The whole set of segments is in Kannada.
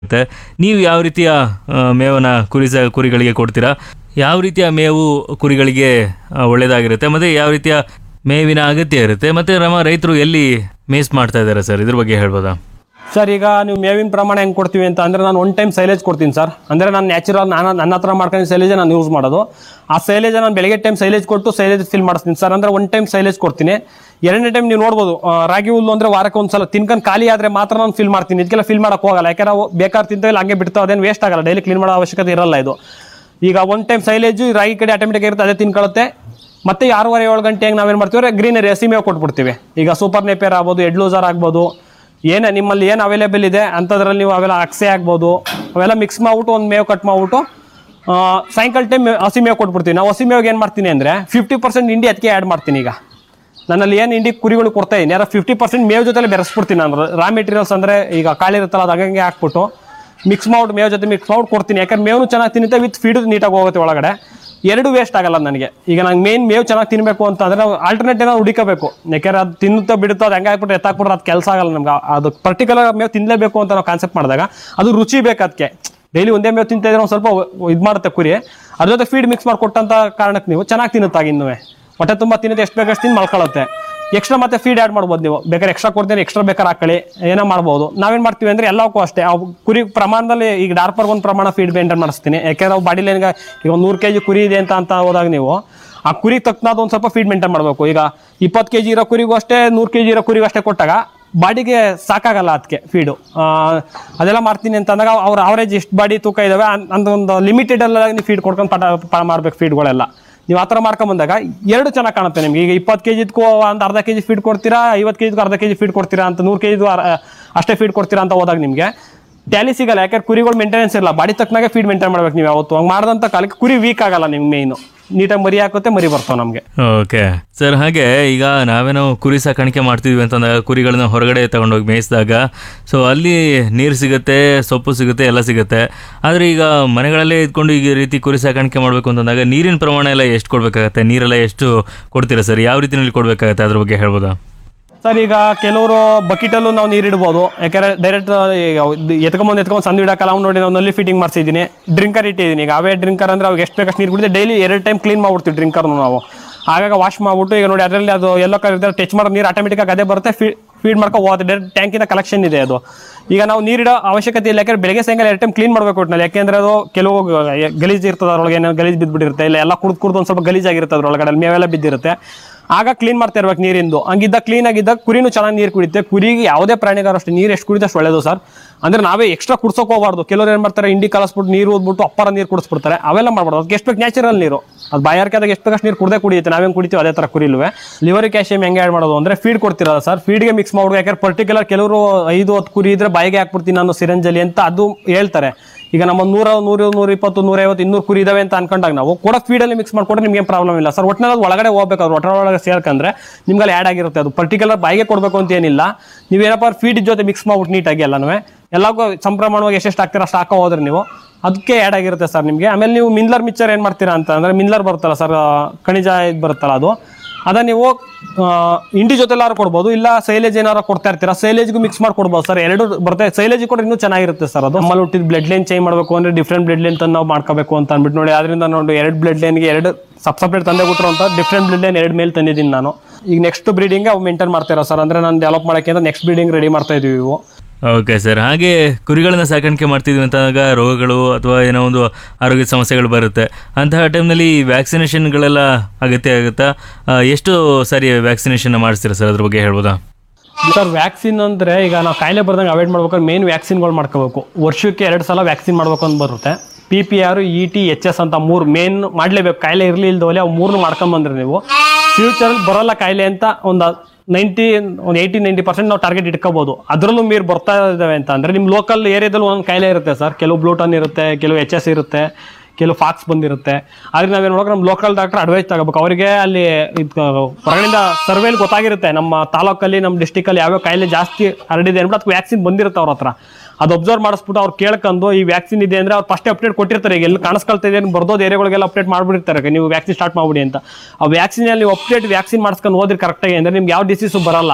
ಇರುತ್ತೆ ನೀವು ಯಾವ ರೀತಿಯ ಆ, ಮೇವನ್ನ ಕುರಿ ಸ- ಕುರಿಗಳಿಗೆ ಕೊಡ್ತೀರಾ ಯಾವ ರೀತಿಯ ಮೇವು ಕುರಿಗಳಿಗೆ ಆ, ಒಳ್ಳೆಯದಾಗಿರುತ್ತೆ ಮತ್ತು ಯಾವ ರೀತಿಯ ಮೇವಿನ ಅಗತ್ಯ ಇರುತ್ತೆ ಮತ್ತು ನಮ್ಮ ರೈತರು ಎಲ್ಲಿ ಮೇಸ್ ಮಾಡ್ತಾ ಇದ್ದಾರೆ ಸರ್ ಇದ್ರ ಬಗ್ಗೆ ಹೇಳ್ಬೋದಾ ಸರ್ ಈಗ ನೀವು ಮೇವಿನ ಪ್ರಮಾಣ ಹೆಂಗೆ ಕೊಡ್ತೀವಿ ಅಂತ ಅಂದರೆ ನಾನು ಒನ್ ಟೈಮ್ ಸೈಲೇಜ್ ಕೊಡ್ತೀನಿ ಸರ್ ಅಂದರೆ ನಾನು ನ್ಯಾಚುರಲ್ ನಾನು ನನ್ನ ಹತ್ರ ಮಾಡ್ಕೊಂಡು ಸೈಲೇಜ್ ನಾನು ಯೂಸ್ ಮಾಡೋದು ಆ ಸೈಲೇಜ್ ನಾನು ಬೆಳಗ್ಗೆ ಟೈಮ್ ಸೈಲೇಜ್ ಕೊಟ್ಟು ಸೈಲೇಜ್ ಫಿಲ್ ಮಾಡಿಸ್ತೀನಿ ಸರ್ ಅಂದರೆ ಒನ್ ಟೈಮ್ ಸೈಲೇಜ್ ಕೊಡ್ತೀನಿ ಎರಡನೇ ಟೈಮ್ ನೀವು ನೋಡ್ಬೋದು ಆ, ರಾಗಿ ಹುಲ್ಲು ಅಂದರೆ ವಾರಕ್ಕೆ ಒಂದು ಸಲ ತಿನ್ಕೊಂಡು ಖಾಲಿ ಆದರೆ ಮಾತ್ರ ನಾನು ಫಿಲ್ ಮಾಡ್ತೀನಿ ಇದಕ್ಕೆಲ್ಲ ಫಿಲ್ ಮಾಡೋಕೆ ಹೋಗಲ್ಲ ಯಾಕಂದ್ರೆ ಅವು ಬೇಕಾದ್ರೆ ತಿಂತ ಇಲ್ಲ ಹಂಗೆ ಬಿಡ್ತಾವೆ ಅದೇನು ವೇಸ್ಟ್ ಆಗಲ್ಲ ಡೈಲಿ ಕ್ಲೀನ್ ಮಾಡೋ ಅವಶ್ಯಕತೆ ಇರಲ್ಲ ಇದು ಈಗ ಒನ್ ಟೈಮ್ ಸೈಲೇಜು ರಾಗಿ ಕಡೆ ಆಟೋಮೆಟಿಕ್ ಇರುತ್ತೆ ಅದೇ ತಿನ್ಕೊಳ್ಳುತ್ತೆ ಮತ್ತೆ ಆರೂವರೆ ಏಳು ಗಂಟೆಗೆ ನಾವೇನು ಮಾಡ್ತೀವಿ ಗ್ರೀನರಿ ಹಸಿ ಮೇವು ಕೊಟ್ಬಿಡ್ತೀವಿ ಈಗ ಸೂಪರ್ ನೇಪಿಯರ್ ಆಗ್ಬೋದು ಎಡ್ ಲೂಸರ್ ಆಗ್ಬೋದು ಏನೇ ನಿಮ್ಮಲ್ಲಿ ಏನು ಅವೈಲೇಬಲ್ ಇದೆ ಅಂಥದ್ರಲ್ಲಿ ನೀವು ಅವೆಲ್ಲ ಅಕ್ಸೆ ಆಗ್ಬೋದು ಅವೆಲ್ಲ ಮಿಕ್ಸ್ ಮಾಡ್ಬಿಟ್ಟು ಒಂದು ಮೇವು ಕಟ್ ಮಾಡ್ಬಿಟ್ಟು ಆ, ಸಾಯಂಕಾಲ ಟೈಮ್ ಹಸಿ ಮೇವು ಕೊಟ್ಬಿಡ್ತೀವಿ ನಾವು ಹಸಿ ಮೇವಿಗೆ ಏನು ಮಾಡ್ತೀನಿ ಅಂದರೆ ಫಿಫ್ಟಿ ಪರ್ಸೆಂಟ್ ಇಂಡಿ ಅದಕ್ಕೆ ಆ್ಯಡ್ ಮಾಡ್ತೀನಿ ಈಗ ನನ್ನಲ್ಲಿ ಏನು ಇಂಡಿ ಕುರಿಗಳು ಕೊಡ್ತಾ ಇದ್ದೀನಿ ಯಾರೋ ಫಿಫ್ಟಿ ಪರ್ಸೆಂಟ್ ಮೇವು ಜೊತೆ ಬೆರೆಸ್ಬಿಡ್ತೀನಿ ನಾನು ರಾ ಮೆಟೀರಿಯಲ್ಸ್ ಅಂದರೆ ಈಗ ಕಾಳಿರುತ್ತಲ್ಲ ಅದು ಹಂಗೆ ಹಾಕ್ಬಿಟ್ಟು ಮಿಕ್ಸ್ ಮಾಡ್ಬಿಟ್ಟು ಮೇವು ಜೊತೆ ಮಿಕ್ಸ್ ಮಾಡ್ಬಿಟ್ಟು ಕೊಡ್ತೀನಿ ಯಾಕಂದ್ರೆ ಮೇವು ಚೆನ್ನಾಗಿ ತಿನ್ನುತ್ತೆ ವಿತ್ ಫೀಡ್ ನೀಟಾಗಿ ಹೋಗುತ್ತೆ ಒಳಗಡೆ ಎರಡು ವೇಸ್ಟ್ ಆಗಲ್ಲ ನನಗೆ ಈಗ ನಂಗೆ ಮೇನ್ ಮೇವು ಚೆನ್ನಾಗಿ ತಿನ್ನಬೇಕು ಅಂತ ಅಂದರೆ ನಾವು ಆಲ್ಟರ್ನೇಟ್ ಏನೋ ಹುಡುಕಬೇಕು ಯಾಕಂದ್ರೆ ಅದು ತಿನ್ನುತ್ತಾ ಬಿಡುತ್ತೋ ಅದು ಹೆಂಗೆ ಹಾಕ್ಬಿಟ್ಟು ಎತ್ತಾಕ್ಬಿಟ್ರೆ ಅದು ಕೆಲಸ ಆಗಲ್ಲ ನಮ್ಗೆ ಅದು ಪರ್ಟಿಕ್ಯುಲರ್ ಮೇವು ತಿನ್ನಲೇಬೇಕು ಅಂತ ನಾವು ಕಾನ್ಸೆಪ್ಟ್ ಮಾಡಿದಾಗ ಅದು ರುಚಿ ಬೇಕು ಅದಕ್ಕೆ ಡೈಲಿ ಒಂದೇ ಮೇವು ತಿಂತಾ ಇದ್ರೆ ಒಂದು ಸ್ವಲ್ಪ ಇದು ಮಾಡುತ್ತೆ ಕುರಿ ಅದ್ರ ಜೊತೆ ಫೀಡ್ ಮಿಕ್ಸ್ ಮಾಡಿ ಕೊಟ್ಟಂತ ಕಾರಣಕ್ಕೆ ನೀವು ಚೆನ್ನಾಗಿ ತಿನ್ನುತ್ತಾಗ ಇನ್ನೂ ಹೊಟ್ಟೆ ತುಂಬ ತಿನ್ನುತ್ತೆ ಎಷ್ಟು ಬೇಕಷ್ಟು ತಿಂದು ಮಲ್ಕೊಳ್ಳುತ್ತೆ ಎಕ್ಸ್ಟ್ರಾ ಮತ್ತೆ ಫೀಡ್ ಆ್ಯಡ್ ಮಾಡ್ಬೋದು ನೀವು ಬೇಕಾದ್ರೆ ಎಕ್ಸ್ಟ್ರಾ ಕೊಡ್ತೀನಿ ಎಕ್ಸ್ಟ್ರಾ ಬೇಕಾದ್ರೆ ಹಾಕೊಳ್ಳಿ ಏನೋ ಮಾಡ್ಬೋದು ನಾವೇನು ಮಾಡ್ತೀವಿ ಅಂದರೆ ಎಲ್ಲಕ್ಕೂ ಅಷ್ಟೇ ಅವು ಕುರಿ ಪ್ರಮಾಣದಲ್ಲಿ ಈಗ ಡಾರ್ಪರ್ ಒಂದು ಪ್ರಮಾಣ ಫೀಡ್ ಮೇಂಟೈನ್ ಮಾಡಿಸ್ತೀನಿ ಯಾಕೆಂದ್ರೆ ಅವು ಬಾಡಿಲಿ ಈಗ ಈಗ ಒಂದು ನೂರು ಕೆ ಜಿ ಕುರಿ ಇದೆ ಅಂತ ಅಂತ ಹೋದಾಗ ನೀವು ಆ ಕುರಿ ತಕ್ಕನಾದ ಒಂದು ಸ್ವಲ್ಪ ಫೀಡ್ ಮೇಂಟೈನ್ ಮಾಡಬೇಕು ಈಗ ಇಪ್ಪತ್ತು ಕೆ ಜಿ ಇರೋ ಕುರಿಗೂ ಅಷ್ಟೇ ನೂರು ಕೆ ಜಿ ಇರೋ ಕುರಿಗೂ ಅಷ್ಟೇ ಕೊಟ್ಟಾಗ ಬಾಡಿಗೆ ಸಾಕಾಗಲ್ಲ ಅದಕ್ಕೆ ಫೀಡು ಅದೆಲ್ಲ ಮಾಡ್ತೀನಿ ಅಂತ ಅಂದಾಗ ಅವ್ರ ಅವರೇಜ್ ಎಷ್ಟು ಬಾಡಿ ತೂಕ ಇದಾವೆ ಅನ್- ಅಂತ ಒಂದು ಲಿಮಿಟೆಡ್ ಎಲ್ಲ ನೀವು ಫೀಡ್ ಕೊಡ್ಕೊಂಡು ಪಟ ಪ ಮಾಡ್ಬೇಕು ಫೀಡ್ಗಳೆಲ್ಲ ನೀವು ಆ ಥರ ಮಾಡ್ಕೊಂಬಂದಾಗ ಎರಡು ಚೆನ್ನಾಗಿ ಕಾಣುತ್ತೆ ನಿಮ್ಗೆ ಈಗ ಇಪ್ಪತ್ತು ಕೆ ಜಿದ್ಕೂ ಒಂದು ಅರ್ಧ ಕೆ ಜಿ ಫೀಡ್ ಕೊಡ್ತೀರಾ ಐವತ್ತು ಕೆ ಜಿಗೂ ಅರ್ಧ ಕೆ ಜಿ ಫೀಡ್ ಕೊಡ್ತೀರಾ ಅಂತ ನೂರು ಕೆ ಜಿದು ಅಷ್ಟೇ ಫೀಡ್ ಕೊಡ್ತೀರಾ ಅಂತ ಹೋದಾಗ ನಿಮಗೆ ಟ್ಯಾಲಿ ಸಿಗಲ್ಲ ಯಾಕಂದ್ರೆ ಕುರಿಗಳು ಮೇಂಟೆನೆನ್ಸ್ ಇರಲ್ಲ ಬಾಡಿ ತಕ್ಕನಾಗೆ ಫೀಡ್ ಮೇಂಟೈನ್ ಮಾಡ್ಬೇಕು ನೀವು ಯಾವತ್ತು ಹಂಗೆ ಮಾಡಿದಂಥ ಕಾಲಕ್ಕೆ ಕುರಿ ವೀಕ್ ಆಗಲ್ಲ ನಿಮ್ಗೆ ಮೇಯ್ನು ನೀಟಾಗಿ ಮರಿ ಹಾಕುತ್ತೆ ಮರಿ ಬರ್ತಾವೆ ನಮಗೆ ಓಕೆ ಸರ್ ಹಾಗೆ ಈಗ ನಾವೇನೋ ಕುರಿ ಸಾಕಾಣಿಕೆ ಮಾಡ್ತಿದ್ವಿ ಅಂತಂದಾಗ ಕುರಿಗಳನ್ನ ಹೊರಗಡೆ ತಗೊಂಡೋಗಿ ಮೇಯಿಸಿದಾಗ ಸೊ ಅಲ್ಲಿ ನೀರು ಸಿಗುತ್ತೆ ಸೊಪ್ಪು ಸಿಗುತ್ತೆ ಎಲ್ಲ ಸಿಗುತ್ತೆ ಆದರೆ ಈಗ ಮನೆಗಳಲ್ಲೇ ಇದ್ಕೊಂಡು ಈಗ ಈ ರೀತಿ ಕುರಿ ಸಾಕಾಣಿಕೆ ಮಾಡಬೇಕು ಅಂತಂದಾಗ ನೀರಿನ ಪ್ರಮಾಣ ಎಲ್ಲ ಎಷ್ಟು ಕೊಡಬೇಕಾಗತ್ತೆ ನೀರೆಲ್ಲ ಎಷ್ಟು ಕೊಡ್ತೀರಾ ಸರ್ ಯಾವ ರೀತಿಯಲ್ಲಿ ಕೊಡಬೇಕಾಗತ್ತೆ ಅದ್ರ ಬಗ್ಗೆ ಹೇಳ್ಬೋದಾ ಸರ್ ಈಗ ಕೆಲವರು ಬಕೆಟಲ್ಲೂ ನಾವು ನೀರು ಇಡ್ಬೋದು ಯಾಕಂದ್ರೆ ಡೈರೆಕ್ಟ್ ಎತ್ಕೊಂಬಂದು ಎತ್ಕೊಂಡು ಸಂದು ಇಡಕ್ಕಲ್ಲ ಅವ್ನು ನೋಡಿ ನಾವು ನಲ್ಲಿ ಫಿಟ್ಟಿಂಗ್ ಮಾಡಿಸಿದ್ದೀನಿ ಡ್ರಿಂಕರ್ ಇಟ್ಟಿದ್ದೀನಿ ಈಗ ಅವೇ ಡ್ರಿಂಕರ್ ಅಂದ್ರೆ ಅವಾಗ ಎಷ್ಟು ಬೇಕಷ್ಟು ನೀರು ಕುಡಿದ್ರೆ ಡೈಲಿ ಎರಡು ಟೈಮ್ ಕ್ಲೀನ್ ಮಾಡ್ಬಿಡ್ತೀವಿ ಡ್ರಿಂಕರ್ನು ನಾವು ಆಗಾಗ ವಾಶ್ ಮಾಡ್ಬಿಟ್ಟು ಈಗ ನೋಡಿ ಅದರಲ್ಲಿ ಅದು ಎಲ್ಲೋ ಕಲರ್ ಟಚ್ ಮಾಡೋ ನೀರು ಆಟೋಮೆಟಿಕ್ ಅದೇ ಬರುತ್ತೆ ಫೀಡ್ ಮಾಡ್ಕೊ ಹೋಗುತ್ತೆ ಡೈರೆಕ್ಟ್ ಟ್ಯಾಂಕಿಂದ ಕಲೆಕ್ಷನ್ ಇದೆ ಅದು ಈಗ ನಾವು ನೀರಿಡೋ ಅವಶ್ಯಕತೆ ಇಲ್ಲ ಯಾಕಂದ್ರೆ ಬೆಳಗ್ಗೆ ಸಾಯಂಕಾಲ ಎರಡು ಟೈಮ್ ಕ್ಲೀನ್ ಮಾಡ್ಬೇಕು ಒಟ್ಟಿನಲ್ಲಿ ಯಾಕೆಂದ್ರೆ ಅದು ಕೆಲವು ಗಲೀಜ್ ಇರ್ತದೆ ಅದ್ರೊಳಗೆ ಏನೋ ಗಲೀಜ್ ಬಿದ್ದುಬಿಟ್ಟಿರುತ್ತೆ ಇಲ್ಲ ಎಲ್ಲ ಕುಡ್ದು ಕುಡ್ದು ಒಂದು ಸ್ವಲ್ಪ ಗಲೀಜಾಗಿರುತ್ತೆ ಅದ್ರೊಳಗಡೆ ಅಲ್ಲಿ ಮೇವೆಲ್ಲ ಬಿದ್ದಿರುತ್ತೆ ಆಗ ಕ್ಲೀನ್ ಮಾಡ್ತಾ ಇರ್ಬೇಕು ನೀರಿಂದು ಹಂಗಿದ್ದ ಕ್ಲೀನ್ ಆಗಿದ್ದಾಗ ಕುರಿನೂ ಚೆನ್ನಾಗಿ ನೀರು ಕುಡಿಯುತ್ತೆ ಕುರಿಗೆ ಯಾವುದೇ ಪ್ರಾಣಿಗಾರ ಅಷ್ಟೇ ನೀರು ಎಷ್ಟು ಕುಡಿದಷ್ಟು ಒಳ್ಳೇದು ಸರ್ ಅಂದ್ರೆ ನಾವೇ ಎಕ್ಸ್ಟ್ರಾ ಕುಡ್ಸೋಕೆ ಹೋಗಬಾರ್ದು ಕೆಲವರು ಏನು ಮಾಡ್ತಾರೆ ಇಂಡಿ ಕಲಸ್ಬಿಟ್ಟು ನೀರು ಓದ್ಬಿಟ್ಟು ಅಪ್ಪರ ನೀರು ಕುಡಿಸ್ಬಿಡ್ತಾರೆ ಅವೆಲ್ಲ ಮಾಡ್ಬಾರ್ದು ಅದಕ್ಕೆ ಎಷ್ಟು ಬೇಕು ನ್ಯಾಚುರಲ್ ನೀರು ಅದು ಬಾಯಾರಿಕೆದಾಗ ಎಷ್ಟು ಬೇಕಷ್ಟು ನೀರು ಕುಡ್ದೇ ಕುಡಿಯುತ್ತೆ ನಾವೇನು ಕುಡಿತೀವಿ ಅದೇ ಥರ ಕುರಿಲ್ವೇ ಲಿವರ್ ಕ್ಯಾಲ್ಸಿಯಂ ಹೆಂಗೆ ಆ್ಯಡ್ ಮಾಡೋದು ಅಂದರೆ ಫೀಡ್ ಕೊಡ್ತಿರಲ್ಲ ಸರ್ ಫೀಡ್ಗೆ ಮಿಕ್ಸ್ ಮಾಡ್ಬೇಕು ಯಾಕಂದ್ರೆ ಪರ್ಟಿಕ್ಯುಲರ್ ಕೆಲವರು ಐದು ಹತ್ತು ಕುರಿ ಇದ್ರೆ ಬಾಯಿಗೆ ಹಾಕ್ಬಿಡ್ತೀನಿ ನಾನು ಸಿರಂಜಲಿ ಅಂತ ಅದು ಹೇಳ್ತಾರೆ ಈಗ ನಮ್ಮ ನೂರ ನೂರು ನೂರ ಇಪ್ಪತ್ತು ನೂರೈವತ್ತು ಇನ್ನೂರು ಕುರಿ ಇದಾವೆ ಅಂತ ಅನ್ಕೊಂಡಾಗ ನಾವು ಕೂಡ ಫೀಡಲ್ಲಿ ಮಿಕ್ಸ್ ಮಾಡ್ಕೊಂಡ್ರೆ ನಿಮ್ಗೆ ಪ್ರಾಬ್ಲಮ್ ಇಲ್ಲ ಸರ್ ಒಟ್ಟಿನಲ್ಲಿ ಅದು ಒಳಗಡೆ ಹೋಗ್ಬೇಕು ಅವ್ರು ಒಟ್ಟರ ಒಳಗೆ ಸೇರ್ಕಂದ್ರೆ ನಿಮ್ಗೆ ಅಲ್ಲಿ ಆ್ಯಡ್ ಆಗಿರುತ್ತೆ ಅದು ಪರ್ಟಿಕ್ಯುಲರ್ ಬಾಯಿಗೆ ಕೊಡಬೇಕು ಅಂತ ಏನಿಲ್ಲ ನೀವೇನಪ್ಪ ಫೀಡ್ ಜೊತೆ ಮಿಕ್ಸ್ ಮಾಡ್ಬಿಟ್ಟು ನೀಟಾಗಿ ಎಲ್ಲನೂ ಎಲ್ಲಕ್ಕೂ ಸಂಪ್ರಮಾಣವಾಗಿ ಎಷ್ಟೆಷ್ಟು ಹಾಕ್ತೀರಾ ಅಷ್ಟು ಹಾಕೋ ಹೋದ್ರೆ ನೀವು ಅದಕ್ಕೆ ಆ್ಯಡ್ ಆಗಿರುತ್ತೆ ಸರ್ ನಿಮಗೆ ಆಮೇಲೆ ನೀವು ಮಿನ್ಲರ್ ಮಿಕ್ಚರ್ ಏನು ಮಾಡ್ತೀರಾ ಅಂತ ಅಂದರೆ ಮಿನ್ಲರ್ ಬರುತ್ತಲ್ಲ ಸರ್ ಖನಿಜ ಇದು ಬರುತ್ತಲ್ಲ ಅದು ಅದ ನೀವು ಆ, ಇಂಡಿ ಜೊತೆಲಾರು ಕೊಡ್ಬೋದು ಇಲ್ಲ ಸೈಲೇಜ್ ಏನಾರು ಕೊಡ್ತಾ ಇರ್ತೀರಾ ಸೈಲೇಜ್ಗೂ ಮಿಕ್ಸ್ ಮಾಡಿ ಕೊಡ್ಬೋದು ಸರ್ ಎರಡು ಬರುತ್ತೆ ಸೈಲೇಜ್ ಕೂಡ ಇನ್ನೂ ಚೆನ್ನಾಗಿರುತ್ತೆ ಸರ್ ಅದು ನಮ್ಮಲ್ಲಿ ಹುಟ್ಟಿದ ಬ್ಲಡ್ ಲೈನ್ ಚೇಂಜ್ ಮಾಡಬೇಕು ಅಂದ್ರೆ ಡಿಫ್ರೆಂಟ್ ಬ್ಲಡ್ ಲೈನ್ ತಂದು ನಾವು ಮಾಡ್ಕೋಬೇಕು ಅಂತ ಅಂದ್ಬಿಟ್ಟು ನೋಡಿ ಅದರಿಂದ ನೋಡಿ ಎರಡು ಬ್ಲಡ್ ಲೈನ್ಗೆ ಎರಡು ಸಬ್ ಸಪ್ರೇಟ್ ತಂದೆ ಬಿಟ್ರು ಅಂತ ಡಿಫ್ರೆಂಟ್ ಬ್ಲಡ್ ಲೈನ್ ಎರಡು ಮೇಲೆ ತಂದಿದ್ದೀನಿ ನಾನು ಈಗ ನೆಕ್ಸ್ಟ್ ಬ್ರೀಡಿಂಗ್ ಅವು ಮೇಂಟೈನ್ ಮಾಡ್ತಾ ಸರ್ ಅಂದ್ರೆ ನಾನು ಡೆವಲಪ್ ಮಾಡೋಕ್ಕೆ ಅಂತ ನೆಕ್ಸ್ಟ್ ಬ್ರೀಡಿಂಗ್ ರೆಡಿ ಮಾಡ್ತಾ ಇದೀವಿ ಇವು ಓಕೆ ಸರ್ ಹಾಗೆ ಕುರಿಗಳನ್ನ ಸಾಕಾಣಿಕೆ ಮಾಡ್ತಿದ್ವಿ ಅಂತಾಗ ರೋಗಗಳು ಅಥವಾ ಏನೋ ಒಂದು ಆರೋಗ್ಯ ಸಮಸ್ಯೆಗಳು ಬರುತ್ತೆ ಅಂತಹ ಟೈಮ್ನಲ್ಲಿ ವ್ಯಾಕ್ಸಿನೇಷನ್ಗಳೆಲ್ಲ ಅಗತ್ಯ ಆಗುತ್ತಾ ಆ, ಎಷ್ಟು ಸಾರಿ ವ್ಯಾಕ್ಸಿನೇಷನ್ ಮಾಡಿಸ್ತೀರಾ ಸರ್ ಅದ್ರ ಬಗ್ಗೆ ಹೇಳ್ಬೋದಾ ಸರ್ ವ್ಯಾಕ್ಸಿನ್ ಅಂದ್ರೆ ಈಗ ನಾವು ಕಾಯಿಲೆ ಬರ್ದಂಗೆ ಅವಾಯ್ಡ್ ಮಾಡ್ಬೇಕಾದ್ರೆ ಮೇನ್ ವ್ಯಾಕ್ಸಿನ್ಗಳು ಮಾಡ್ಕೋಬೇಕು ವರ್ಷಕ್ಕೆ ಎರಡು ಸಲ ವ್ಯಾಕ್ಸಿನ್ ಮಾಡ್ಬೇಕು ಅಂತ ಬರುತ್ತೆ P P R E T H S ಅಂತ ಮೂರು ಮೇನ್ ಮಾಡಲೇಬೇಕು ಕಾಯಿಲೆ ಇರಲಿ ಇಲ್ದೋಲೆ ಅವು ಮೂರನ್ನು ಮಾಡ್ಕೊಂಬಂದ್ರೆ ನೀವು ಫ್ಯೂಚರಲ್ಲಿ ಬರೋಲ್ಲ ಕಾಯಿಲೆ ಅಂತ ಒಂದು ನೈಂಟಿ ಒಂದು ಏಯ್ಟಿ ನೈಂಟಿ ಪರ್ಸೆಂಟ್ ನಾವು ಟಾರ್ಗೆಟ್ ಇಟ್ಕೋಬೋದು ಅದರಲ್ಲೂ ಮೀರು ಬರ್ತಾ ಇದ್ದಾವೆ ಅಂತ ಅಂದರೆ ನಿಮ್ಮ ಲೋಕಲ್ ಏರಿಯಾದಲ್ಲಿ ಒಂದೊಂದು ಕಾಯಿಲೆ ಇರುತ್ತೆ ಸರ್ ಕೆಲವು ಬ್ಲೂಟನ್ ಇರುತ್ತೆ ಕೆಲವು ಎಚ್ ಎಸ್ ಇರುತ್ತೆ ಕೆಲವು ಫಾಕ್ಸ್ ಬಂದಿರುತ್ತೆ ಆದ್ರೆ ನಾವೇನು ನೋಡೋಕೆ ನಮ್ಮ ಲೋಕಲ್ ಡಾಕ್ಟರ್ ಅಡ್ವೈಸ್ ತಗೋಬೇಕು ಅವರಿಗೆ ಅಲ್ಲಿ ಇದ್ ಹೊರಗಡೆಯಿಂದ ಸರ್ವೇಲಿ ಗೊತ್ತಾಗಿರುತ್ತೆ ನಮ್ಮ ತಾಲೂಕಲ್ಲಿ ನಮ್ಮ ಡಿಸ್ಟಿಕಲ್ಲಿ ಯಾವ್ಯಾವ ಕಾಯಿಲೆ ಜಾಸ್ತಿ ಹರಡಿದೆ ಅಂದ್ಬಿಟ್ಟು ಅದಕ್ಕೆ ವ್ಯಾಕ್ಸಿನ್ ಬಂದಿರುತ್ತೆ ಅವ್ರ ಹತ್ರ ಅದು ಅಬ್ಸರ್ವ್ ಮಾಡಿಸ್ಬಿಟ್ಟು ಅವ್ರು ಕೇಳ್ಕೊಂಡು ಈ ವ್ಯಾಕ್ಸಿನ್ ಇದೆ ಅಂದ್ರೆ ಅವ್ರು ಫಸ್ಟ್ ಅಪ್ಡೇಟ್ ಕೊಟ್ಟಿರ್ತಾರೆ ಈಗ ಎಲ್ಲಿ ಕಾಣಿಸ್ಕೊಳ್ತಾ ಇದೆ ಬರ್ದೋದು ಏರಿಯಾಗಳಿಗೆಲ್ಲ ಅಪ್ಡೇಟ್ ಮಾಡ್ಬಿಟ್ಟಿರ್ತಾರೆ ನೀವು ವ್ಯಾಕ್ಸಿನ್ ಸ್ಟಾರ್ಟ್ ಮಾಡ್ಬಿಡಿ ಅಂತ ಆ ವ್ಯಾಕ್ಸಿನಲ್ಲಿ ನೀವು ಅಪ್ಡೇಟ್ ವ್ಯಾಕ್ಸಿನ್ ಮಾಡಿಸ್ಕೊಂಡು ಹೋದ್ರೆ ಕರೆಕ್ಟಾಗಿ ಅಂದ್ರೆ ನಿಮ್ಗೆ ಯಾವ ಡಿಸೀಸು ಬರಲ್ಲ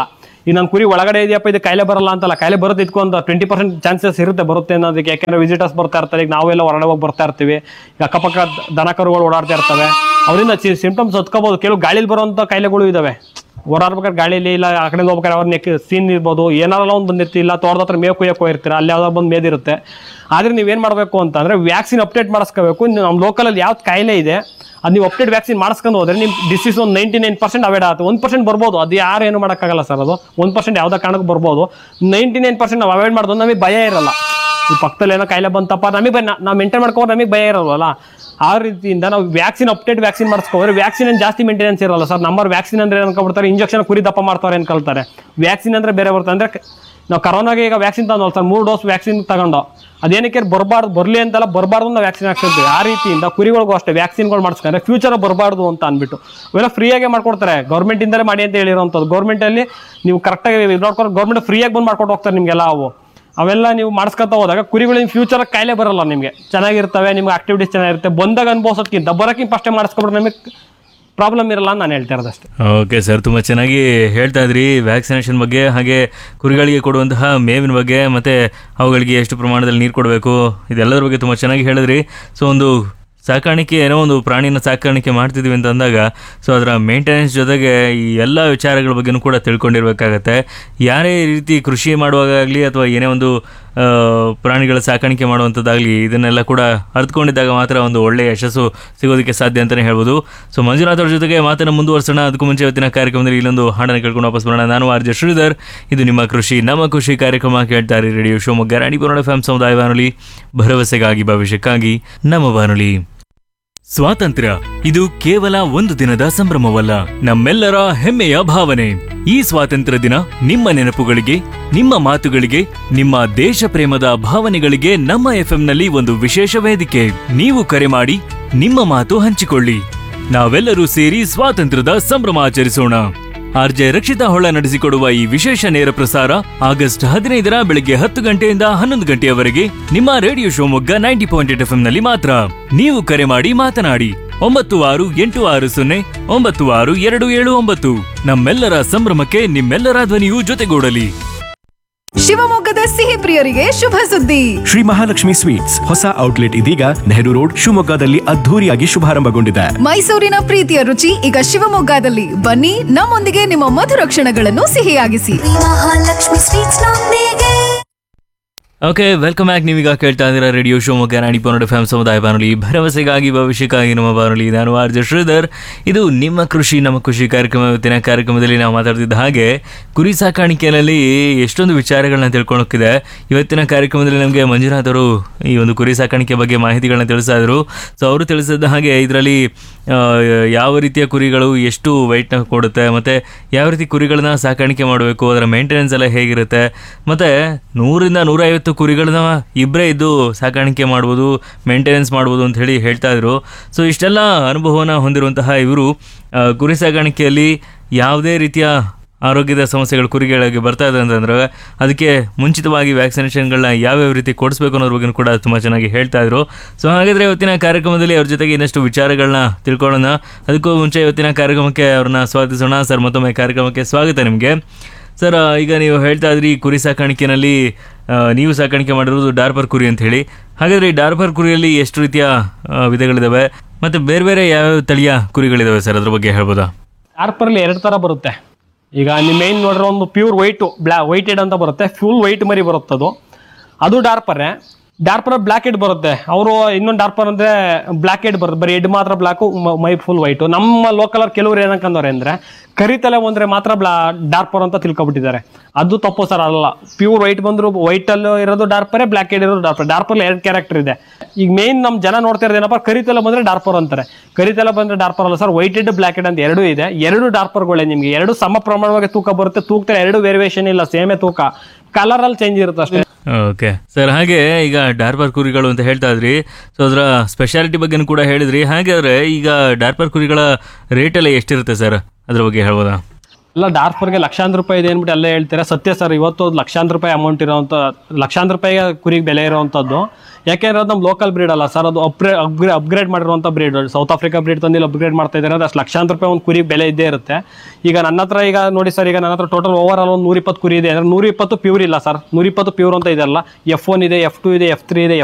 ಈ ನನ್ನ ಕುರಿ ಒಳಗಡೆ ಇದೆಯಪ್ಪ ಇದು ಕಾಯಿಲೆ ಬರಲ್ಲ ಅಂತಲ್ಲ ಕಾಯಿಲೆ ಬರುತ್ತೆ ಇದಕ್ಕೊಂದು ಟ್ವೆಂಟಿ ಪರ್ಸೆಂಟ್ ಚಾನ್ಸಸ್ ಇರುತ್ತೆ ಬರುತ್ತೆ ಅನ್ನೋದಕ್ಕೆ ಯಾಕೆಂದ್ರೆ ವಿಸಿಟರ್ಸ್ ಬರ್ತಾ ಇರ್ತಾರೆ ಈಗ ನಾವೆಲ್ಲ ಹೊರಗಡೆ ಹೋಗಿ ಬರ್ತಾ ಇರ್ತೀವಿ ಈಗ ಅಕ್ಕಪಕ್ಕ ದನ ಕರುಗಳು ಓಡಾಡ್ತಾ ಇರ್ತವೆ ಅವರಿಂದ ಸಿಂಪ್ಟಮ್ಸ್ ಹೊತ್ಕೋಬಹುದು ಕೆಲವು ಗಾಳಿಲಿ ಬರುವಂಥ ಕಾಯಿಲೆಗಳು ಇದಾವೆ ಓಡಾಡ್ಬೇಕಾದ್ರೆ ಗಾಳಿಲಿ ಇಲ್ಲ ಆ ಕಡೆ ಹೋಗ್ಬೇಕಾದ್ರೆ ಅವ್ರ ನೆಕ್ ಸೀನ್ ಇರ್ಬೋದು ಏನಾರಲ್ಲ ಒಂದು ಬಂದಿರ್ತಿ ಇಲ್ಲ ತೋಟದ ಹತ್ರ ಮೇವು ಕುಯ್ಯಕ್ಕೆ ಹೋಗಿರ್ತೀರ ಅಲ್ಲಿ ಯಾವ್ದಾದ್ರು ಬಂದು ಮೇದಿರುತ್ತೆ ಆದ್ರೆ ನೀವೇನು ಮಾಡಬೇಕು ಅಂತಂದ್ರೆ ವ್ಯಾಕ್ಸಿನ್ ಅಪ್ಡೇಟ್ ಮಾಡಿಸ್ಕೋಬೇಕು ನಮ್ಮ ಲೋಕಲಲ್ಲಿ ಯಾವ್ದು ಕಾಯಿಲೆ ಇದೆ ಅದು ನೀವು ಅಪ್ಡೇಟ್ ವ್ಯಾಕ್ಸಿನ್ ಮಾಡಿಸ್ಕೊಂಡು ಹೋದ್ರೆ ನಿಮ್ಮ ಡಿಸೀಸ್ ಒಂದು ನೈಂಟಿ ನೈನ್ ಪರ್ಸೆಂಟ್ ಅವಾಯ್ಡ್ ಆಗುತ್ತೆ ಒಂದು ಪರ್ಸೆಂಟ್ ಬರ್ಬೋದು ಅದು ಯಾರು ಏನು ಮಾಡೋಕ್ಕಾಗಲ್ಲ ಸರ್ ಅದು ಒಂದು ಪರ್ಸೆಂಟ್ ಯಾವುದೇ ಕಾರಣಕ್ಕೂ ಬರ್ಬೋದು ನೈಂಟಿ ನೈನ್ ಪರ್ಸೆಂಟ್ ನಾವು ಅವಾಯ್ಡ್ ಮಾಡೋದು ನಮಗೆ ಭಯ ಇರಲ್ಲ ಈ ಪಕ್ಕದಲ್ಲಿ ಏನೋ ಕಾಯಿಲೆ ಬಂತಪ್ಪ ನಮಗೆ ಭಯ ನಾವು ಮೇಂಟೈನ್ ಮಾಡ್ಕೊಂಡು ನಮಗೆ ಭಯ ಇರಲ್ವಲ್ಲ ಆ ರೀತಿಯಿಂದ ನಾವು ವ್ಯಾಕ್ಸಿನ್ ಅಪ್ಡೇಟ್ ವ್ಯಾಕ್ಸಿನ್ ಮಾಡಿಸ್ಕೋದ್ರೆ ವ್ಯಾಕ್ಸಿನ್ ಏನು ಜಾಸ್ತಿ ಮೇಂಟೆನೆನ್ಸ್ ಇರಲ್ಲ ಸರ್ ನಂಬರ್ ವ್ಯಾಕ್ಸಿನ್ ಅಂದ್ರೆ ಏನು ಅನ್ಕೊಬಿಡ್ತಾರೆ ಇಂಜೆಕ್ಷನ್ ಕುರಿ ದಪ್ಪ ಮಾಡ್ತಾರೆ ಅನ್ಕೊಳ್ತಾರೆ ವ್ಯಾಕ್ಸಿನ್ ಅಂದ್ರೆ ಬೇರೆ ಬರುತ್ತೆ ಅಂದ್ರೆ ಕ- ನಾವು ಕರೋನಾಗೆ ಈಗ ವ್ಯಾಕ್ಸಿನ್ ತಗೊಂಡು ಸರ್ ಮೂರು ಡೋಸ್ ವ್ಯಾಕ್ಸಿನ್ ತಗೊಂಡು ಅದೇನಕ್ಕೆ ಬರಬಾರ್ದು ಬರಲಿ ಅಂತೆಲ್ಲ ಬರಬಾರ್ದು ನಾವು ವ್ಯಾಕ್ಸಿನ್ ಹಾಕ್ಸಿರ್ತೀವಿ ಆ ರೀತಿಯಿಂದ ಕುರಿಗಳಿಗೂ ಅಷ್ಟೇ ವ್ಯಾಕ್ಸಿನ್ಗಳು ಮಾಡಿಸ್ಕೊಂಡ್ರೆ ಫ್ಯೂಚರ್ ಬರಬಾರ್ದು ಅಂತ ಅಂದ್ಬಿಟ್ಟು ಇವೆಲ್ಲ ಫ್ರೀಯಾಗೆ ಮಾಡ್ಕೊಡ್ತಾರೆ ಗೌರ್ಮೆಂಟಿಂದಲೇ ಮಾಡಿ ಅಂತ ಹೇಳಿರೋಂಥದ್ದು ಗೌರ್ಮೆಂಟಲ್ಲಿ ನೀವು ಕರೆಕ್ಟಾಗಿ ನೋಡ್ಕೊಂಡು ಗೌರ್ಮೆಂಟ್ ಫ್ರೀಯಾಗಿ ಬಂದು ಮಾಡ್ಕೊಂಡು ಹೋಗ್ತಾರೆ ನಿಮಗೆಲ್ಲ ಅವು ಅವೆಲ್ಲ ನೀವು ಮಾಡಿಸ್ಕೊತಾ ಹೋದಾಗ ಕುರಿಗಳು ಫ್ಯೂಚರ್ ಕಾಯಿಲೆ ಬರಲ್ಲ ನಿಮಗೆ ಚೆನ್ನಾಗಿರ್ತವೆ ನಿಮ್ಗೆ ಆಕ್ಟಿವಿಟೀಸ್ ಚೆನ್ನಾಗಿರುತ್ತೆ ಬಂದಾಗ ಅನ್ಭವಿಸೋದ್ಕಿಂತ ಬರೋಕ್ಕಿಂತ ಫಸ್ಟೇ ಮಾಡಿಸ್ಕೊಬಿಟ್ರೆ ನಮಗೆ ಪ್ರಾಬ್ಲಮ್ ಇರಲ್ಲ ಅಂತ ನಾನು ಹೇಳ್ತಾ ಇರೋದಷ್ಟೇ ಓಕೆ ಸರ್ ತುಂಬ ಚೆನ್ನಾಗಿ ಹೇಳ್ತಾ ಇದ್ರಿ ವ್ಯಾಕ್ಸಿನೇಷನ್ ಬಗ್ಗೆ ಹಾಗೆ ಕುರಿಗಳಿಗೆ ಕೊಡುವಂತಹ ಮೇವಿನ ಬಗ್ಗೆ ಮತ್ತು ಅವುಗಳಿಗೆ ಎಷ್ಟು ಪ್ರಮಾಣದಲ್ಲಿ ನೀರು ಕೊಡಬೇಕು ಇದೆಲ್ಲದರ ಬಗ್ಗೆ ತುಂಬ ಚೆನ್ನಾಗಿ ಹೇಳಿದ್ರಿ ಸೊ ಒಂದು ಸಾಕಾಣಿಕೆ ಏನೋ ಒಂದು ಪ್ರಾಣಿನ ಸಾಕಾಣಿಕೆ ಮಾಡ್ತಿದ್ದೀವಿ ಅಂತ ಅಂದಾಗ ಸೊ ಅದರ ಮೇಂಟೆನೆನ್ಸ್ ಜೊತೆಗೆ ಈ ಎಲ್ಲ ವಿಚಾರಗಳ ಬಗ್ಗೆನೂ ಕೂಡ ತಿಳ್ಕೊಂಡಿರ್ಬೇಕಾಗತ್ತೆ ಯಾರೇ ಈ ರೀತಿ ಕೃಷಿ ಮಾಡುವಾಗಲಿ ಅಥವಾ ಏನೇ ಒಂದು ಆ, ಪ್ರಾಣಿಗಳ ಸಾಕಾಣಿಕೆ ಮಾಡುವಂಥದ್ದಾಗಲಿ ಇದನ್ನೆಲ್ಲ ಕೂಡ ಅರ್ಥಕೊಂಡಿದ್ದಾಗ ಮಾತ್ರ ಒಂದು ಒಳ್ಳೆಯ ಯಶಸ್ಸು ಸಿಗೋದಕ್ಕೆ ಸಾಧ್ಯ ಅಂತಲೇ ಹೇಳ್ಬೋದು ಸೊ ಮಂಜುನಾಥ್ ಅವ್ರ ಜೊತೆಗೆ ಮಾತನ್ನು ಮುಂದುವರ್ಸೋಣ ಅದಕ್ಕೂ ಮುಂಚೆ ಇವತ್ತಿನ ಕಾರ್ಯಕ್ರಮದಲ್ಲಿ ಇಲ್ಲೊಂದು ಹಾಡನ್ನು ಕೇಳ್ಕೊಂಡು ವಾಪಸ್ ಬರೋಣ ನಾನು ಆರ್ ಜೆ ಶ್ರೀಧರ್ ಇದು ನಿಮ್ಮ ಕೃಷಿ ನಮ್ಮ ಖುಷಿ ಕಾರ್ಯಕ್ರಮ ಕೇಳ್ತಾರೆ ರೇಡಿಯೋ ಶಿವಮೊಗ್ಗ ರಾಣಿ ಬರೋಣ ಫ್ಯಾಮ್ ಸಮುದಾಯ ಬಾನುಲಿ ಭರವಸೆಗಾಗಿ ಭವಿಷ್ಯಕ್ಕಾಗಿ ನಮ್ಮ ಬಾನುಲಿ ಸ್ವಾತಂತ್ರ್ಯ ಇದು ಕೇವಲ ಒಂದು ದಿನದ ಸಂಭ್ರಮವಲ್ಲ ನಮ್ಮೆಲ್ಲರ ಹೆಮ್ಮೆಯ ಭಾವನೆ ಈ ಸ್ವಾತಂತ್ರ್ಯ ದಿನ ನಿಮ್ಮ ನೆನಪುಗಳಿಗೆ ನಿಮ್ಮ ಮಾತುಗಳಿಗೆ ನಿಮ್ಮ ದೇಶ ಪ್ರೇಮದ ಭಾವನೆಗಳಿಗೆ ನಮ್ಮ ಎಫ್ಎಂನಲ್ಲಿ ಒಂದು ವಿಶೇಷ ವೇದಿಕೆ ನೀವು ಕರೆ ಮಾಡಿ ನಿಮ್ಮ ಮಾತು ಹಂಚಿಕೊಳ್ಳಿ ನಾವೆಲ್ಲರೂ ಸೇರಿ ಸ್ವಾತಂತ್ರ್ಯದ ಸಂಭ್ರಮ ಆಚರಿಸೋಣ ಆರ್ಜೆ ರಕ್ಷಿತಾ ಹೊಳ್ಳ ನಡೆಸಿಕೊಡುವ ಈ ವಿಶೇಷ ನೇರ ಪ್ರಸಾರ ಆಗಸ್ಟ್ ಹದಿನೈದರ ಬೆಳಗ್ಗೆ ಹತ್ತು ಗಂಟೆಯಿಂದ ಹನ್ನೊಂದು ಗಂಟೆಯವರೆಗೆ ನಿಮ್ಮ radio Shivamogga ninety point eight ನಲ್ಲಿ ಮಾತ್ರ ನೀವು ಕರೆ ಮಾಡಿ ಮಾತನಾಡಿ ಒಂಬತ್ತು ಆರು ಎಂಟು ಆರು ಸೊನ್ನೆ ಒಂಬತ್ತು ಆರು ಎರಡು ಏಳು ಒಂಬತ್ತು ನಮ್ಮೆಲ್ಲರ ಸಂಭ್ರಮಕ್ಕೆ ನಿಮ್ಮೆಲ್ಲರ ಧ್ವನಿಯು ಜೊತೆಗೂಡಲಿ ಶಿವಮೊಗ್ಗದ ಸಿಹಿ ಪ್ರಿಯರಿಗೆ ಶುಭ ಸುದ್ದಿ ಶ್ರೀ ಮಹಾಲಕ್ಷ್ಮಿ ಸ್ವೀಟ್ಸ್ ಹೊಸ ಔಟ್ಲೆಟ್ ಇದೀಗ ನೆಹರು ರೋಡ್ ಶಿವಮೊಗ್ಗದಲ್ಲಿ ಅದ್ಧೂರಿಯಾಗಿ ಶುಭಾರಂಭಗೊಂಡಿದೆ ಮೈಸೂರಿನ ಪ್ರೀತಿಯ ರುಚಿ ಈಗ ಶಿವಮೊಗ್ಗದಲ್ಲಿ ಬನ್ನಿ ನಮ್ಮೊಂದಿಗೆ ನಿಮ್ಮ ಮಧುರ ಕ್ಷಣಗಳನ್ನು ಸಿಹಿಯಾಗಿಸಿ ಮಹಾಲಕ್ಷ್ಮಿ ಸ್ವೀಟ್ಸ್ ನೊಂದಿಗೆ ಓಕೆ ವೆಲ್ಕಮ್ ಬ್ಯಾಕ್ ನೀವೀಗ ಕೇಳ್ತಾ ಇದ್ದೀರಾ ರೇಡಿಯೋ ಶಿವಮೊಗ್ಗ ನಾಡಿ ಪನ್ನಡ ಫ್ಯಾಮ್ ಸಮುದಾಯ ಬಾನುಲಿ ಭರವಸೆಗಾಗಿ ಭವಿಷ್ಯಕ್ಕಾಗಿ ನಮ್ಮ ಬಾನುಲಿ ನಾನು ಆರ್ ಜೆ ಶ್ರೀಧರ್ ಇದು ನಿಮ್ಮ ಕೃಷಿ ನಮ್ಮ ಖುಷಿ ಕಾರ್ಯಕ್ರಮ ಇವತ್ತಿನ ಕಾರ್ಯಕ್ರಮದಲ್ಲಿ ನಾವು ಮಾತಾಡ್ತಿದ್ದ ಹಾಗೆ ಕುರಿ ಸಾಕಾಣಿಕೆಯಲ್ಲಿ ಎಷ್ಟೊಂದು ವಿಚಾರಗಳನ್ನ ತಿಳ್ಕೊಳಕ್ಕಿದೆ ಇವತ್ತಿನ ಕಾರ್ಯಕ್ರಮದಲ್ಲಿ ನಮಗೆ ಮಂಜುನಾಥ್ ಅವರು ಈ ಒಂದು ಕುರಿ ಸಾಕಾಣಿಕೆ ಬಗ್ಗೆ ಮಾಹಿತಿಗಳನ್ನ ತಿಳಿಸ್ತಾ ಇದ್ರು ಸೊ ಅವರು ತಿಳಿಸಿದ ಹಾಗೆ ಇದರಲ್ಲಿ ಯಾವ ರೀತಿಯ ಕುರಿಗಳು ಎಷ್ಟು ವೆಯ್ಟ್ನ ಕೊಡುತ್ತೆ ಮತ್ತು ಯಾವ ರೀತಿ ಕುರಿಗಳನ್ನ ಸಾಕಾಣಿಕೆ ಮಾಡಬೇಕು ಅದರ ಮೇಂಟೆನೆನ್ಸ್ ಎಲ್ಲ ಹೇಗಿರುತ್ತೆ ಮತ್ತು ನೂರಿಂದ ನೂರೈವತ್ತು ಕುರಿಗಳನ್ನ ಇಬ್ಬರೇ ಇದ್ದು ಸಾಕಾಣಿಕೆ ಮಾಡ್ಬೋದು ಮೇಂಟೆನೆನ್ಸ್ ಮಾಡ್ಬೋದು ಅಂತ ಹೇಳಿ ಹೇಳ್ತಾ ಇದ್ರು ಸೊ ಇಷ್ಟೆಲ್ಲ ಅನುಭವನ ಹೊಂದಿರುವಂತಹ ಇವರು ಆ, ಕುರಿ ಸಾಕಾಣಿಕೆಯಲ್ಲಿ ಯಾವುದೇ ರೀತಿಯ ಆರೋಗ್ಯದ ಸಮಸ್ಯೆಗಳು ಕುರಿಗಳಿಗೆ ಬರ್ತಾ ಇದೆ ಅಂತಂದ್ರೆ ಅದಕ್ಕೆ ಮುಂಚಿತವಾಗಿ ವ್ಯಾಕ್ಸಿನೇಷನ್ಗಳನ್ನ ಯಾವ್ಯಾವ ರೀತಿ ಕೊಡಿಸ್ಬೇಕು ಅನ್ನೋದ್ರ ಬಗ್ಗೆ ಕೂಡ ತುಂಬ ಚೆನ್ನಾಗಿ ಹೇಳ್ತಾ ಇದ್ರು ಸೊ ಹಾಗಾದರೆ ಇವತ್ತಿನ ಕಾರ್ಯಕ್ರಮದಲ್ಲಿ ಅವ್ರ ಜೊತೆಗೆ ಇನ್ನಷ್ಟು ವಿಚಾರಗಳನ್ನ ತಿಳ್ಕೊಳ್ಳೋಣ ಅದಕ್ಕೂ ಮುಂಚೆ ಇವತ್ತಿನ ಕಾರ್ಯಕ್ರಮಕ್ಕೆ ಅವ್ರನ್ನ ಸ್ವಾಗತಿಸೋಣ ಸರ್ ಮತ್ತೊಮ್ಮೆ ಕಾರ್ಯಕ್ರಮಕ್ಕೆ ಸ್ವಾಗತ ನಿಮಗೆ ಸರ್ ಈಗ ನೀವು ಹೇಳ್ತಾ ಇದ್ರಿ ಕುರಿ ಸಾಕಾಣಿಕೆನಲ್ಲಿ ಆ, ನೀವು ಸಾಕಾಣಿಕೆ ಮಾಡಿರೋದು ಡಾರ್ಪರ್ ಕುರಿ ಅಂತ ಹೇಳಿ ಹಾಗಾದ್ರೆ ಈ ಡಾರ್ಪರ್ ಕುರಿಯಲ್ಲಿ ಎಷ್ಟು ರೀತಿಯ ಆ, ವಿಧಗಳಿದಾವೆ ಮತ್ತು ಬೇರೆ ಬೇರೆ ಯಾವ್ಯಾವ ತಳಿಯ ಕುರಿಗಳಿದಾವೆ ಸರ್ ಅದ್ರ ಬಗ್ಗೆ ಹೇಳ್ಬೋದಾ ಆರ್ಪರಲ್ಲಿ ಎರಡು ಥರ ಬರುತ್ತೆ ಈಗ ನಿಮ್ಮ ಮೇನ್ ನೋಡ್ರೆ ಒಂದು ಪ್ಯೂರ್ ವೈಟು ಬ್ಲಾ ವೈಟೆಡ್ ಅಂತ ಬರುತ್ತೆ ಫುಲ್ ವೈಟ್ ಮರಿ ಬರುತ್ತೆ ಅದು ಅದು ಡಾರ್ಪರೇ ಡಾರ್ಪರ್ ಬ್ಲ್ಯಾಕ್ ಹೆಡ್ ಬರುತ್ತೆ ಅವರು ಇನ್ನೊಂದು ಡಾರ್ಪರ್ ಅಂದ್ರೆ ಬ್ಲ್ಯಾಕ್ ಹೆಡ್ ಬರುತ್ತೆ ಬರೀ ಹೆಡ್ ಮಾತ್ರ ಬ್ಲ್ಯಾಕು ಮೈ ಫುಲ್ ವೈಟು ನಮ್ಮ ಲೋಕಲ್ ಕೆಲವರು ಏನಕ್ಕಂದವ್ರೆ ಅಂದ್ರೆ ಕರಿತಲೆ ಬಂದ್ರೆ ಮಾತ್ರ ಬ್ಲಾ ಡಾರ್ಪರ್ ಅಂತ ತಿಳ್ಕೊಬಿಟ್ಟಿದ್ದಾರೆ ಅದು ತಪ್ಪು ಸರ್ ಅಲ್ಲ ಪ್ಯೂರ್ ವೈಟ್ ಬಂದ್ರು ವೈಟ್ ಅಲ್ಲೂ ಇರೋದು ಡಾರ್ಪರೇ ಬ್ಲ್ಯಾಕ್ ಹೆಡ್ ಇರೋದು ಡಾರ್ಪರ್ ಡಾರ್ಪರ್ ಎರಡು ಕ್ಯಾರೆಕ್ಟರ್ ಇದೆ ಈಗ ಮೇನ್ ನಮ್ಮ ಜನ ನೋಡ್ತಾ ಇರೋದು ಏನಪ್ಪ ಕರಿತಲೆ ಬಂದ್ರೆ ಡಾರ್ಪರ್ ಅಂತಾರೆ ಕರಿತಲೆ ಬಂದ್ರೆ ಡಾರ್ಪರ್ ಅಲ್ಲ sir white head black head ಅಂತ ಎರಡೂ ಇದೆ ಎರಡು ಡಾರ್ಪರ್ಗಳೇ ನಿಮಗೆ ಎರಡು ಸಮ ಪ್ರಮಾಣವಾಗಿ ತೂಕ ಬರುತ್ತೆ ತೂಕದಲ್ಲಿ ಎರಡು ವೇರಿಯೇಷನ್ ಇಲ್ಲ ಸೇಮೇ ತೂಕ ಕಲರ್ ಅಲ್ಲಿ ಚೇಂಜ್ ಇರುತ್ತೆ ಅಷ್ಟೇ ಓಕೆ ಸರ್ ಹಾಗೆ ಈಗ ಡಾರ್ಪರ್ ಕುರಿಗಳು ಅಂತ ಹೇಳ್ತಾ ಇದ್ರಿ ಸೊ ಅದರ ಸ್ಪೆಷಾಲಿಟಿ ಬಗ್ಗೆನೂ ಕೂಡ ಹೇಳಿದ್ರಿ ಹಾಗಾದ್ರೆ ಈಗ ಡಾರ್ಪರ್ ಕುರಿಗಳ ರೇಟ್ ಎಲ್ಲ ಎಷ್ಟಿರುತ್ತೆ ಸರ್ ಅದ್ರ ಬಗ್ಗೆ ಹೇಳ್ಬೋದಾ ಎಲ್ಲ ಡಾರ್ಫರ್ಗೆ ಲಕ್ಷಾಂತರ ರೂಪಾಯಿ ಇದೆ ಅಂದ್ಬಿಟ್ಟು ಎಲ್ಲ ಹೇಳ್ತಾರೆ ಸತ್ಯ ಸರ್ ಇವತ್ತು ಅದು ಲಕ್ಷಾಂತರ ರೂಪಾಯಿ ಅಮೌಂಟ್ ಇರೋವಂಥ ಲಕ್ಷಾಂತರ ರೂಪಾಯಿಗೆ ಕುರಿಗೆ ಬೆಲೆ ಇರೋವಂಥದ್ದು ಯಾಕೆಂದ್ರೆ ಅದು ನಮ್ಮ ಲೋಕಲ್ ಬ್ರೀಡ್ ಅಲ್ಲ ಸರ್ ಅದು ಅಪ್ಗ್ರೇಡ್ ಅಪ್ಗ್ರೇಡ್ ಅಪ್ಗ್ರೇಡ್ ಮಾಡಿರುವಂಥ ಬ್ರೀಡ್ ಸೌತ್ ಆಫ್ರಿಕಾ ಬ್ರೀಡ್ ತಂದಿಲ್ಲ ಅಪ್ಗ್ರೇಡ್ ಮಾಡ್ತಾ ಇದ್ದಾರೆ ಅಂದ್ರೆ ಅಷ್ಟು ಲಕ್ಷಾಂತರ ರೂಪಾಯಿ ಒಂದು ಕುರಿ ಬೆಲೆ ಇದ್ದೇ ಇರುತ್ತೆ ಈಗ ನನ್ನ ಹತ್ರ ಈಗ ನೋಡಿ ಸರ್ ಈಗ ನನ್ನ ಹತ್ರ ಟೋಟಲ್ ಓವರ್ ಆಲ್ ಒಂದು ನೂರಿಪ್ಪತ್ತು ಕುರಿ ಇದೆ ಅಂದ್ರೆ ನೂರಿಪ್ಪತ್ತು ಪ್ಯೂರ್ ಇಲ್ಲ ಸರ್ ನೂರಿಪ್ಪತ್ತು ಪ್ಯೂರ್ ಅಂತ ಇದೆಲ್ಲ ಎಫ್ ಒನ್ ಇದೆ ಎಫ್ ಟು ಇದೆ ಎಫ್ ತ್ರೀ ಇದೆ